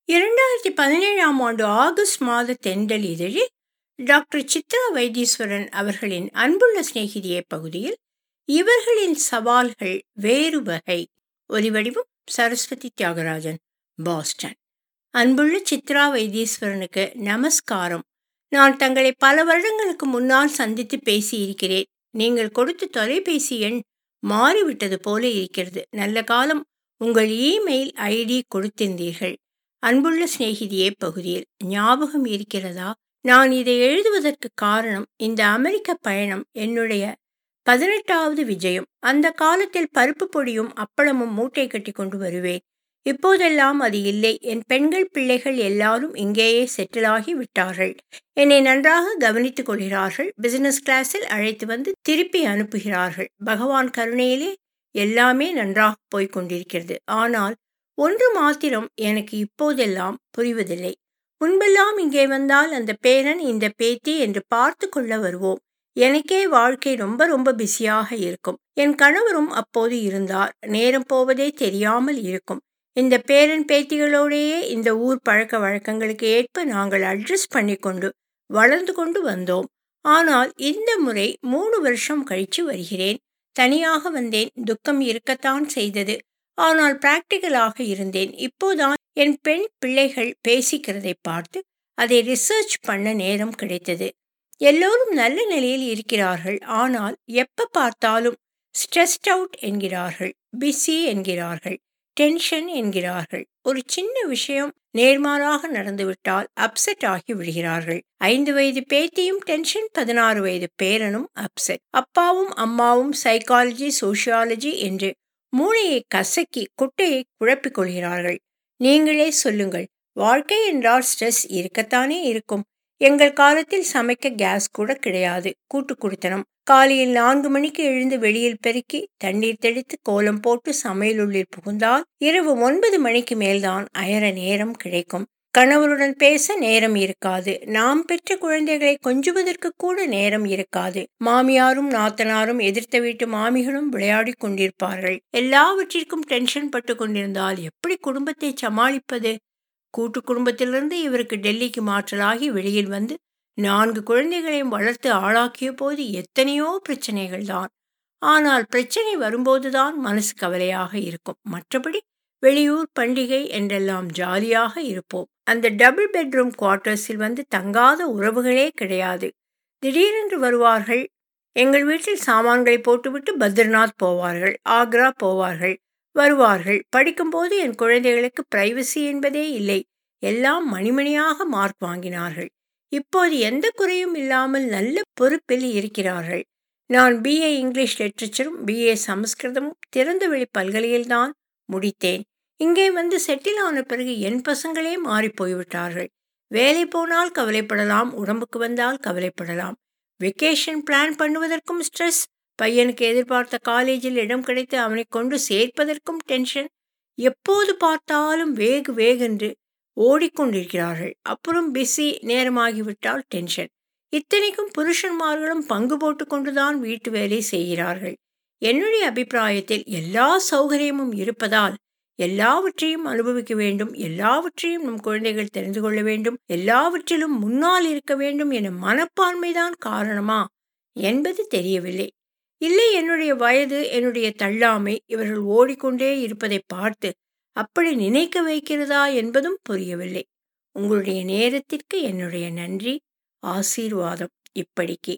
இரண்டாயிரத்தி பதினேழாம் ஆண்டு ஆகஸ்ட் மாத தென்றல் இதழில் டாக்டர் சித்ரா வைத்தீஸ்வரன் அவர்களின் அன்புள்ள சிநேகிதியே பகுதியில் இவர்களின் சவால்கள் வேறு வகை ஒலிவடிவம் சரஸ்வதி தியாகராஜன் பாஸ்டன் அன்புள்ள சித்ரா வைத்தீஸ்வரனுக்கு நமஸ்காரம் நான் தங்களை பல வருடங்களுக்கு முன்னால் சந்தித்து பேசியிருக்கிறேன் நீங்கள் கொடுத்த தொலைபேசி எண் மாறிவிட்டது போல இருக்கிறது நல்ல காலம் உங்கள் இமெயில் ஐடி கொடுத்திருந்தீர்கள் அன்புள்ள சிநேகிதியே பகுதியில் ஞாபகம் இருக்கிறதா நான் இதை எழுதுவதற்கு காரணம் இந்த அமெரிக்க பயணம் என்னுடைய பதினெட்டாவது விஜயம் அந்த காலத்தில் பருப்பு பொடியும் அப்பளமும் மூட்டை கட்டி கொண்டு வருவேன் இப்போதெல்லாம் அது இல்லை என் பெண்கள் பிள்ளைகள் எல்லாரும் இங்கேயே செட்டிலாகி விட்டார்கள் என்னை நன்றாக கவனித்துக் கொள்கிறார்கள் பிசினஸ் கிளாஸில் அழைத்து வந்து திருப்பி அனுப்புகிறார்கள் பகவான் கருணையிலே எல்லாமே நன்றாக போய்க் கொண்டிருக்கிறது ஆனால் ஒன்று மாத்திரம் எனக்கு இப்போதெல்லாம் புரிவதில்லை முன்பெல்லாம் இங்கே வந்தால் அந்த பேரன் இந்த பேத்தி என்று பார்த்து கொள்ள வருவோம் எனக்கே வாழ்க்கை ரொம்ப ரொம்ப பிஸியாக இருக்கும் என் கணவரும் அப்போது இருந்தார் நேரம் போவதே தெரியாமல் இருக்கும் இந்த பேரன் பேத்திகளோடையே இந்த ஊர் பழக்க வழக்கங்களுக்கு ஏற்ப நாங்கள் அட்ஜஸ்ட் பண்ணிக்கொண்டு வளர்ந்து கொண்டு வந்தோம் ஆனால் இந்த முறை மூணு வருஷம் கழித்து வருகிறேன் தனியாக வந்தேன் துக்கம் இருக்கத்தான் செய்தது ஆனால் பிராக்டிக்கலாக இருந்தேன் இப்போதான் என் பெண் பிள்ளைகள் பேசிக்கிறதை பார்த்து அதை ரிசர்ச் பண்ண நேரம் கிடைத்தது எல்லோரும் நல்ல நிலையில் இருக்கிறார்கள் ஆனால் எப்ப பார்த்தாலும் ஸ்ட்ரெஸ்ட் அவுட் என்கிறார்கள் பிஸி என்கிறார்கள் டென்ஷன் என்கிறார்கள் ஒரு சின்ன விஷயம் நேர்மாறாக நடந்துவிட்டால் அப்செட் ஆகி விடுகிறார்கள் ஐந்து வயது பேத்தியும் டென்ஷன் பதினாறு வயது பேரனும் அப்செட் அப்பாவும் அம்மாவும் சைக்காலஜி சோசியாலஜி என்று மூளையை கசக்கி குட்டையை குழப்பிக் கொள்கிறார்கள் நீங்களே சொல்லுங்கள் வாழ்க்கை என்றால் ஸ்ட்ரெஸ் இருக்கத்தானே இருக்கும் எங்கள் காலத்தில் சமைக்க கேஸ் கூட கிடையாது கூட்டு குடித்தனம் காலையில் நான்கு மணிக்கு எழுந்து வெளியில் பெருக்கி தண்ணீர் தெளித்து கோலம் போட்டு சமையலுள்ளில் புகுந்தால் இரவு ஒன்பது மணிக்கு மேல்தான் அயர நேரம் கிடைக்கும் கணவருடன் பேச நேரம் இருக்காது நாம் பெற்ற குழந்தைகளை கொஞ்சுவதற்கு கூட நேரம் இருக்காது மாமியாரும் நாத்தனாரும் எதிர்த்த வீட்டு மாமிகளும் விளையாடி கொண்டிருப்பார்கள் எல்லாவற்றிற்கும் டென்ஷன் பட்டு கொண்டிருந்தால் எப்படி குடும்பத்தை சமாளிப்பது கூட்டு குடும்பத்திலிருந்து இவருக்கு டெல்லிக்கு மாற்றலாகி வெளியில் வந்து நான்கு குழந்தைகளையும் வளர்த்து ஆளாக்கிய போது எத்தனையோ பிரச்சனைகள் தான் ஆனால் பிரச்சனை வரும்போதுதான் மனசு கவலையாக இருக்கும் மற்றபடி வெளியூர் பண்டிகை என்றெல்லாம் ஜாலியாக இருப்போம் அந்த டபுள் பெட்ரூம் குவார்ட்டர்ஸில் வந்து தங்காத உறவுகளே கிடையாது திடீரென்று வருவார்கள் எங்கள் வீட்டில் சாமான்களை போட்டுவிட்டு பத்ரிநாத் போவார்கள் ஆக்ரா போவார்கள் வருவார்கள் படிக்கும்போது என் குழந்தைகளுக்கு பிரைவசி என்பதே இல்லை எல்லாம் மணிமணியாக மார்க் வாங்கினார்கள் இப்போது எந்த குறையும் இல்லாமல் நல்ல பொறுப்பில் இருக்கிறார்கள் நான் பிஏ இங்கிலீஷ் லிட்ரேச்சரும் பிஏ சமஸ்கிருதமும் திறந்தவெளி பல்கலையில்தான் முடித்தேன் இங்கே வந்து செட்டில் ஆன பிறகு என் பசங்களே மாறி போய்விட்டார்கள் வேலை போனால் கவலைப்படலாம் உடம்புக்கு வந்தால் கவலைப்படலாம் வெக்கேஷன் பிளான் பண்ணுவதற்கும் ஸ்ட்ரெஸ் பையனுக்கு எதிர்பார்த்த காலேஜில் இடம் கிடைத்து அவனை கொண்டு சேர்ப்பதற்கும் டென்ஷன் எப்போது பார்த்தாலும் வேகு வேகென்று ஓடிக்கொண்டிருக்கிறார்கள் அப்புறம் பிஸி நேரமாகிவிட்டால் டென்ஷன் இத்தனைக்கும் புருஷன்மார்களும் பங்கு போட்டு கொண்டுதான் வீட்டு வேலை செய்கிறார்கள் என்னுடைய அபிப்பிராயத்தில் எல்லா சௌகரியமும் இருப்பதால் எல்லாவற்றையும் அனுபவிக்க வேண்டும் எல்லாவற்றையும் நம் குழந்தைகள் தெரிந்து கொள்ள வேண்டும் எல்லாவற்றிலும் முன்னால் இருக்க வேண்டும் என மனப்பான்மைதான் காரணமா என்பது தெரியவில்லை இல்லை என்னுடைய வயது என்னுடைய தள்ளாமை இவர்கள் ஓடிக்கொண்டே இருப்பதை பார்த்து அப்படி நினைக்க வைக்கிறதா என்பதும் புரியவில்லை உங்களுடைய நேரத்திற்கு என்னுடைய நன்றி ஆசீர்வாதம் இப்படிக்கு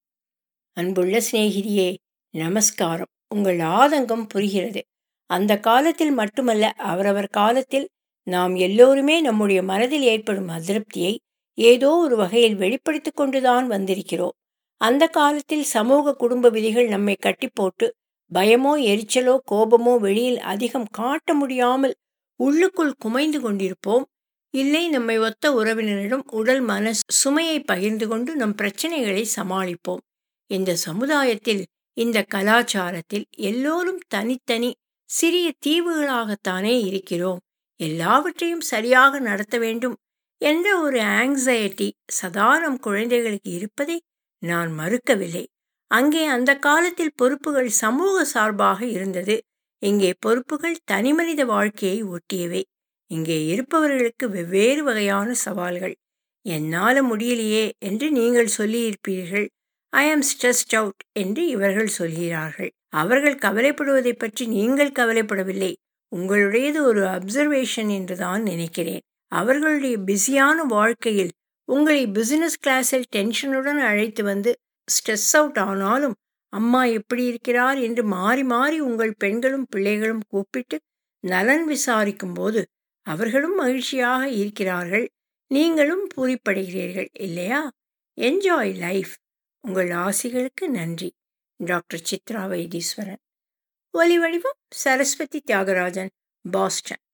அன்புள்ள சிநேகிதியே நமஸ்காரம் உங்கள் ஆதங்கம் புரிகிறது அந்த காலத்தில் மட்டுமல்ல அவரவர் காலத்தில் நாம் எல்லோருமே நம்முடைய மனதில் ஏற்படும் அதிருப்தியை ஏதோ ஒரு வகையில் வெளிப்படுத்தி கொண்டுதான் வந்திருக்கிறோம் அந்த காலத்தில் சமூக குடும்ப விதிகள் நம்மை கட்டி போட்டு பயமோ எரிச்சலோ கோபமோ வெளியில் அதிகம் காட்ட முடியாமல் உள்ளுக்குள் குமைந்து கொண்டிருப்போம் இல்லை நம்மை ஒத்த உறவினரிடம் உடல் மன சுமையை பகிர்ந்து கொண்டு நம் பிரச்சனைகளை சமாளிப்போம் இந்த சமுதாயத்தில் இந்த கலாச்சாரத்தில் எல்லோரும் தனித்தனி சிறிய தீவுகளாகத்தானே இருக்கிறோம் எல்லாவற்றையும் சரியாக நடத்த வேண்டும் என்ற ஒரு ஆங்ஸைட்டி சதா நம் குழந்தைகளுக்கு இருப்பதை நான் மறுக்கவில்லை அங்கே அந்த காலத்தில் பொறுப்புகள் சமூக சார்பாக இருந்தது இங்கே பொறுப்புகள் தனிமனித வாழ்க்கையை ஒட்டியவை இங்கே இருப்பவர்களுக்கு வெவ்வேறு வகையான சவால்கள் என்னால் முடியலையே என்று நீங்கள் சொல்லியிருப்பீர்கள் ஐ ஆம் ஸ்ட்ரெஸ்ட் அவுட் என்று இவர்கள் சொல்கிறார்கள் அவர்கள் கவலைப்படுவதை பற்றி நீங்கள் கவலைப்படவில்லை உங்களுடையது ஒரு அப்சர்வேஷன் என்று தான் நினைக்கிறேன் அவர்களுடைய பிஸியான வாழ்க்கையில் உங்களை பிசினஸ் கிளாஸில் டென்ஷனுடன் அழைத்து வந்து ஸ்ட்ரெஸ் அவுட் ஆனாலும் அம்மா எப்படி இருக்கிறார் என்று மாறி மாறி உங்கள் பெண்களும் பிள்ளைகளும் கூப்பிட்டு நலன் விசாரிக்கும் போது அவர்களும் மகிழ்ச்சியாக இருக்கிறார்கள் நீங்களும் பூரிப்படைகிறீர்கள் இல்லையா என்ஜாய் லைஃப் உங்கள் ஆசிகளுக்கு நன்றி டாக்டர் சித்ரா வைத்தீஸ்வரன் ஒலி வடிவம் சரஸ்வதி தியாகராஜன் பாஸ்டன்